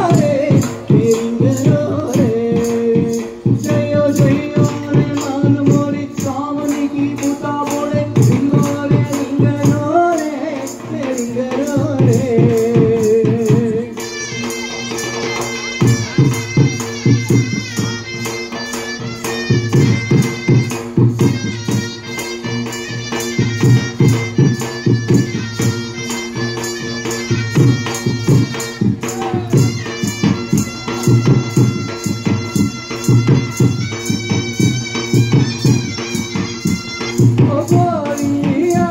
రే రింగరో రే జయో జయో రే మాన మోరి కామనికి పుతా బోడే రింగో రే రింగరో రే రింగరో రే Oh, Gloria.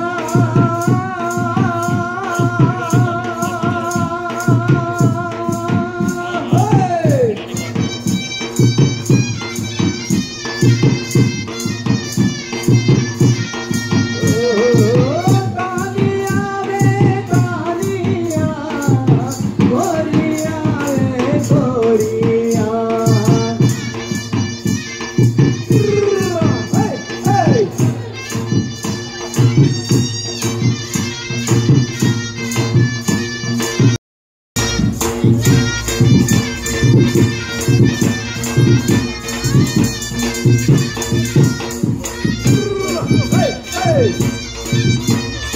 Hey! Oh, Tania, re, Tania. Gloria, re, Gloria. Hey, hey. Hey, hey.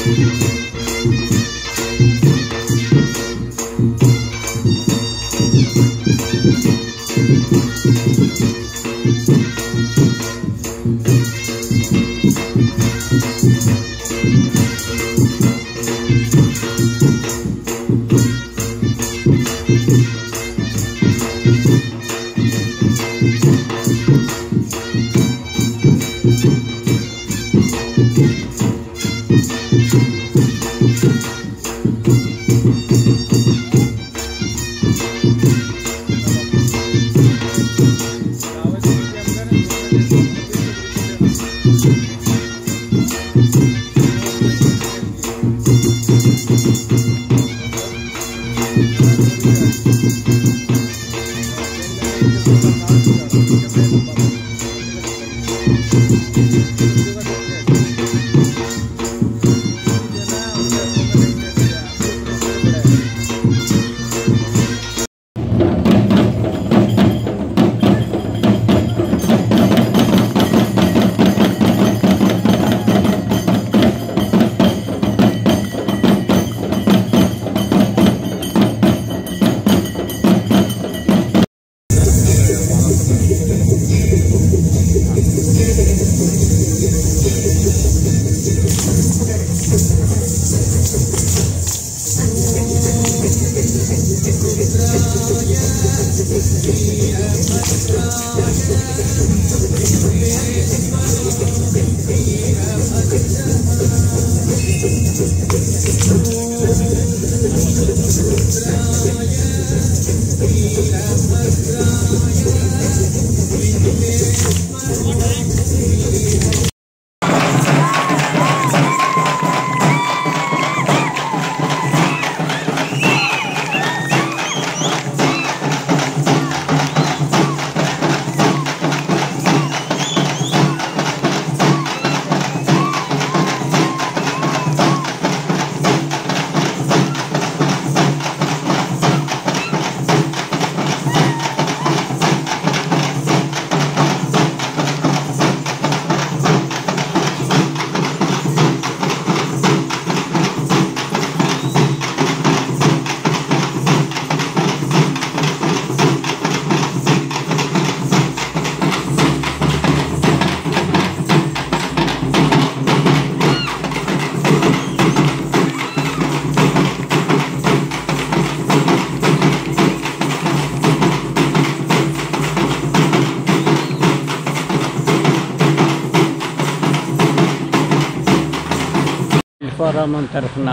Shilparamam తరఫున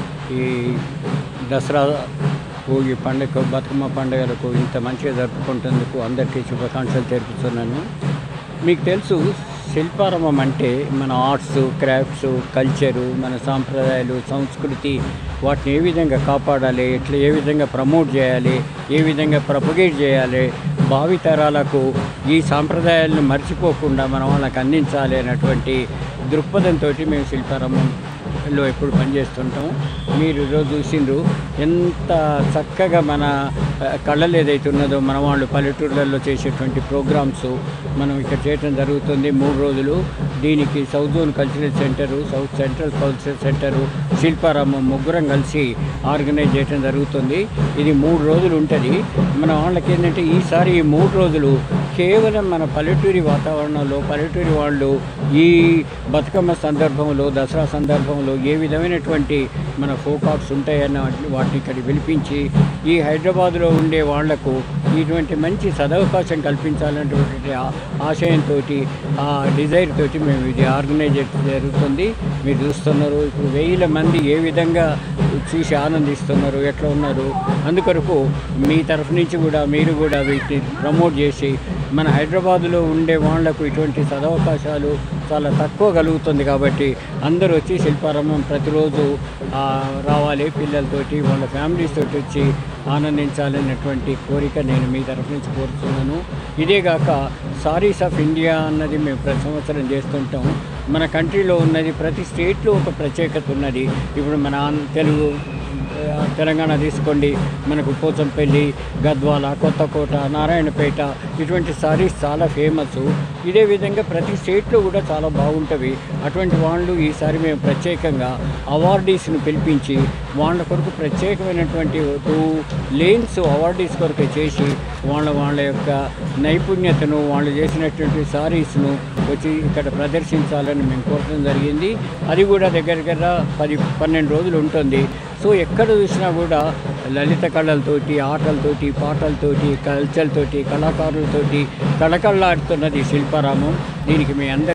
ఈ దసరా భోగి పండుగ బతుకమ్మ పండుగలకు ఇంత మంచిగా జరుపుకుంటేందుకు అందరికీ శుభాకాంక్షలు తెలుపుతున్నాను మీకు తెలుసు శిల్పారామం అంటే మన ఆర్ట్స్ క్రాఫ్ట్స్ కల్చరు మన సాంప్రదాయాలు సంస్కృతి వాటిని ఏ విధంగా కాపాడాలి ఎట్లా ఏ విధంగా ప్రమోట్ చేయాలి ఏ విధంగా ప్రొపగేట్ చేయాలి భావితరాలకు ఈ సాంప్రదాయాలను మర్చిపోకుండా మనం వాళ్ళకి అందించాలి అనేటువంటి దృక్పథంతో మేము శిల్పారామం లో ఎప్పుడు పనిచేస్తుంటాం మీరు ఈరోజు చూసిండ్రు ఎంత చక్కగా మన ఆ, కళలు ఏదైతే ఉన్నదో మన వాళ్ళు పల్లెటూర్లలో చేసేటువంటి ప్రోగ్రామ్స్ మనం ఇక్కడ చేయడం జరుగుతుంది మూడు రోజులు దీనికి south zone cultural centre south central cultural centre Shilparamam ముగ్గురం కలిసి ఆర్గనైజ్ చేయడం జరుగుతుంది ఇది మూడు రోజులు ఉంటుంది మన వాళ్ళకి ఏంటంటే ఈసారి ఈ మూడు రోజులు కేవలం మన పల్లెటూరి వాతావరణంలో పల్లెటూరి వాళ్ళు ఈ బతుకమ్మ సందర్భంలో దసరా సందర్భంలో ఏ విధమైనటువంటి మన ఫోక్ ఆర్ట్స్ ఉంటాయన్న వాటిని వాటిని ఇక్కడ పిలిపించి ఈ హైదరాబాద్లో ఉండే వాళ్లకు ఇటువంటి మంచి సదవకాశం కల్పించాలనేటువంటి ఆ- ఆశయంతో ఆ డిజైర్ తోటి మేము ఇది ఆర్గనైజ్ చేయడం జరుగుతుంది మీరు చూస్తున్నారు ఇప్పుడు వేల మంది ఏ విధంగా చూసి ఆనందిస్తున్నారు ఎట్లా ఉన్నారు అందుకొరకు మీ తరఫు నుంచి కూడా మీరు కూడా వీటిని ప్రమోట్ చేసి మన హైదరాబాదులో ఉండే వాళ్లకు ఇటువంటి సదవకాశాలు చాలా తక్కువ కలుగుతుంది కాబట్టి అందరూ వచ్చి శిల్పారామం ప్రతిరోజు ఆ, రావాలి పిల్లలతోటి వాళ్ళ ఫ్యామిలీస్ తోటి వచ్చి ఆనందించాలనేటువంటి కోరిక నేను మీ తరఫు నుంచి కోరుతున్నాను ఇదేగాక సారీస్ ఆఫ్ ఇండియా అన్నది మేము ప్రతి సంవత్సరం చేస్తుంటాం మన కంట్రీలో ఉన్నది ప్రతి స్టేట్లో ఒక ప్రత్యేకత ఉన్నది ఇప్పుడు మన ఆంధ్ర- తెలుగు ఆ, తెలంగాణ తీసుకోండి మనకు పోచంపల్లి గద్వాల కొత్తకోట నారాయణపేట ఇటువంటి సారీస్ చాలా ఫేమస్ ఇదే విధంగా ప్రతి స్టేట్లో కూడా చాలా బాగుంటవి అటువంటి వాళ్ళు ఈసారి మేము ప్రత్యేకంగా అవార్డీస్ను పిలిపించి వాళ్ళ కొరకు ప్రత్యేకమైనటువంటి టూ లేన్స్ అవార్డీస్ కొరకు చేసి వాళ్ళ వాళ్ళ యొక్క నైపుణ్యతను వాళ్ళు చేసినటువంటి సారీస్ను వచ్చి ఇక్కడ ప్రదర్శించాలని మేము కోరడం జరిగింది అది కూడా దగ్గర దగ్గర పది పన్నెండు రోజులు ఉంటుంది సో ఎక్కడ చూసినా కూడా లలిత కళలతోటి ఆటలతోటి పాటలతోటి కల్చర్తోటి కళాకారులతోటి కళకళలాడుతున్నది శిల్పారామం దీనికి మీ అందరి